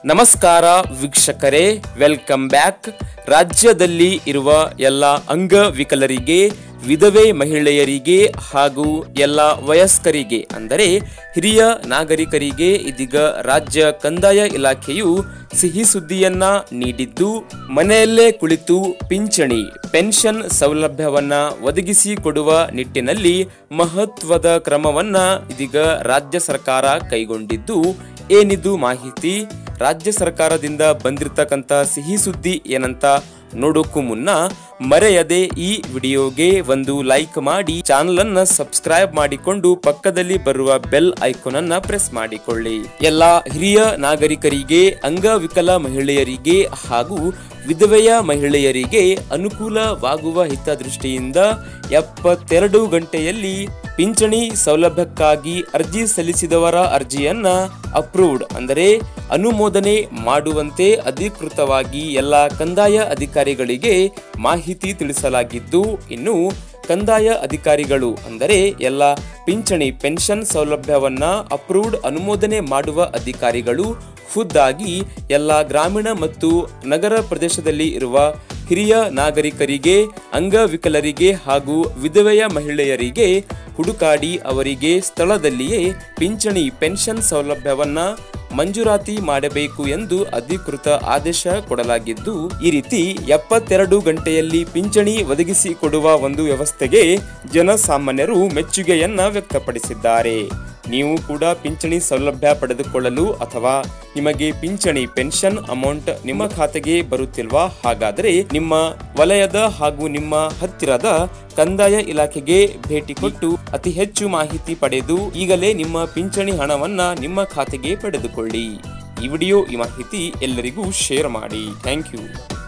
ನಮಸ್ಕಾರ ವೀಕ್ಷಕರೇ welcome back ರಾಜ್ಯದಲ್ಲಿ ಇರುವ ಎಲ್ಲ ಅಂಗವಿಕಲರಿಗೆ ವಿಧವೆ ಮಹಿಳೆಯರಿಗೆ ಹಾಗೂ ಎಲ್ಲ ವಯಸ್ಕರಿಗೆ ಅಂದರೆ ಹಿರಿಯ ನಾಗರಿಕರಿಗೆ ಇದೀಗ ರಾಜ್ಯ ಕಂದಾಯ ಇಲಾಖೆಯು ಸಿಹಿ ಸುದ್ದಿಯನ್ನ ನೀಡಿದ್ದು ಮನೆಯಲ್ಲೇ ಕುಳಿತು ಪಿಂಚಣಿ ಪೆನ್ಷನ್ ಸೌಲಭ್ಯವನ್ನ ಒದಗಿಸಿಕೊಡುವ ನಿಟ್ಟಿನಲ್ಲಿ ಮಹತ್ವದ ಕ್ರಮವನ್ನ ಇದೀಗ ರಾಜ್ಯ ಸರ್ಕಾರ ಕೈಗೊಂಡಿದ್ದು ಏನಿದು ಮಾಹಿತಿ ರಾಜ್ಯ ಸರ್ಕಾರದಿಂದ ಬಂದಿರತಕ್ಕಂತ ಸಿಹಿ ಸುದ್ದಿ ಏನಂತ ನೋಡೋಕ್ಕೂ ಮುನ್ನ ಮರೆಯದೆ ಈ ವಿಡಿಯೋಗೆ ಒಂದು ಲೈಕ್ ಮಾಡಿ ಚಾನಲ್ ಅನ್ನ ಸಬ್ಸ್ಕ್ರೈಬ್ ಮಾಡಿಕೊಂಡು ಪಕ್ಕದಲ್ಲಿ ಬರುವ ಬೆಲ್ ಐಕಾನ್ ಅನ್ನ ಪ್ರೆಸ್ ಮಾಡಿಕೊಳ್ಳಿ ಎಲ್ಲ ಹಿರಿಯ ನಾಗರಿಕರಿಗೆ ಅಂಗವಿಕಲ ಮಹಿಳೆಯರಿಗೆ ಹಾಗೂ ವಿಧವೆಯ ಮಹಿಳೆಯರಿಗೆ ಅನುಕೂಲವಾಗುವ ಹಿತದೃಷ್ಟಿಯಿಂದ ಎಪ್ಪತ್ತೆರಡು ಗಂಟೆಯಲ್ಲಿ ಪಿಂಚಣಿ ಸೌಲಭ್ಯಕ್ಕಾಗಿ ಅರ್ಜಿ ಸಲ್ಲಿಸಿದವರ ಅರ್ಜಿಯನ್ನ ಅಪ್ರೂವ್ಡ್ ಅಂದರೆ ಅನುಮೋದನೆ ಮಾಡುವಂತೆ ಅಧಿಕೃತವಾಗಿ ಎಲ್ಲ ಕಂದಾಯ ಅಧಿಕಾರಿಗಳಿಗೆ ಮಾಹಿತಿ ತಿಳಿಸಲಾಗಿದ್ದು ಇನ್ನು ಕಂದಾಯ ಅಧಿಕಾರಿಗಳು ಅಂದರೆ ಎಲ್ಲ ಪಿಂಚಣಿ ಪೆನ್ಷನ್ ಸೌಲಭ್ಯವನ್ನ ಅಪ್ರೂವ್ಡ್ ಅನುಮೋದನೆ ಮಾಡುವ ಅಧಿಕಾರಿಗಳು ಖುದ್ದಾಗಿ ಎಲ್ಲ ಗ್ರಾಮೀಣ ಮತ್ತು ನಗರ ಪ್ರದೇಶದಲ್ಲಿ ಇರುವ ಹಿರಿಯ ನಾಗರಿಕರಿಗೆ ಅಂಗವಿಕಲರಿಗೆ ಹಾಗೂ ವಿಧವೆಯ ಮಹಿಳೆಯರಿಗೆ ಹುಡುಕಾಡಿ ಅವರಿಗೆ ಸ್ಥಳದಲ್ಲಿಯೇ ಪಿಂಚಣಿ ಪೆನ್ಷನ್ ಸೌಲಭ್ಯವನ್ನ ಮಂಜೂರಾತಿ ಮಾಡಬೇಕು ಎಂದು ಅಧಿಕೃತ ಆದೇಶ ಕೊಡಲಾಗಿದ್ದು ಈ ರೀತಿ ಎಪ್ಪತ್ತೆರಡು ಗಂಟೆಯಲ್ಲಿ ಪಿಂಚಣಿ ಒದಗಿಸಿಕೊಡುವ ಒಂದು ವ್ಯವಸ್ಥೆಗೆ ಜನಸಾಮಾನ್ಯರು ಮೆಚ್ಚುಗೆಯನ್ನ ವ್ಯಕ್ತಪಡಿಸಿದ್ದಾರೆ ನೀವು ಕೂಡ ಪಿಂಚಣಿ ಸೌಲಭ್ಯ ಪಡೆದುಕೊಳ್ಳಲು ಅಥವಾ ನಿಮಗೆ ಪಿಂಚಣಿ ಪೆನ್ಷನ್ ಅಮೌಂಟ್ ನಿಮ್ಮ ಖಾತೆಗೆ ಬರುತ್ತಿಲ್ವಾ ಹಾಗಾದರೆ ನಿಮ್ಮ ವಲಯದ ಹಾಗೂ ನಿಮ್ಮ ಹತ್ತಿರದ ಕಂದಾಯ ಇಲಾಖೆಗೆ ಭೇಟಿ ಕೊಟ್ಟು ಅತಿ ಹೆಚ್ಚು ಮಾಹಿತಿ ಪಡೆದು ಈಗಲೇ ನಿಮ್ಮ ಪಿಂಚಣಿ ಹಣವನ್ನ ನಿಮ್ಮ ಖಾತೆಗೆ ಪಡೆದುಕೊಳ್ಳಿ ಈ ವಿಡಿಯೋ ಈ ಮಾಹಿತಿ ಎಲ್ಲರಿಗೂ ಶೇರ್ ಮಾಡಿ ಥ್ಯಾಂಕ್ ಯು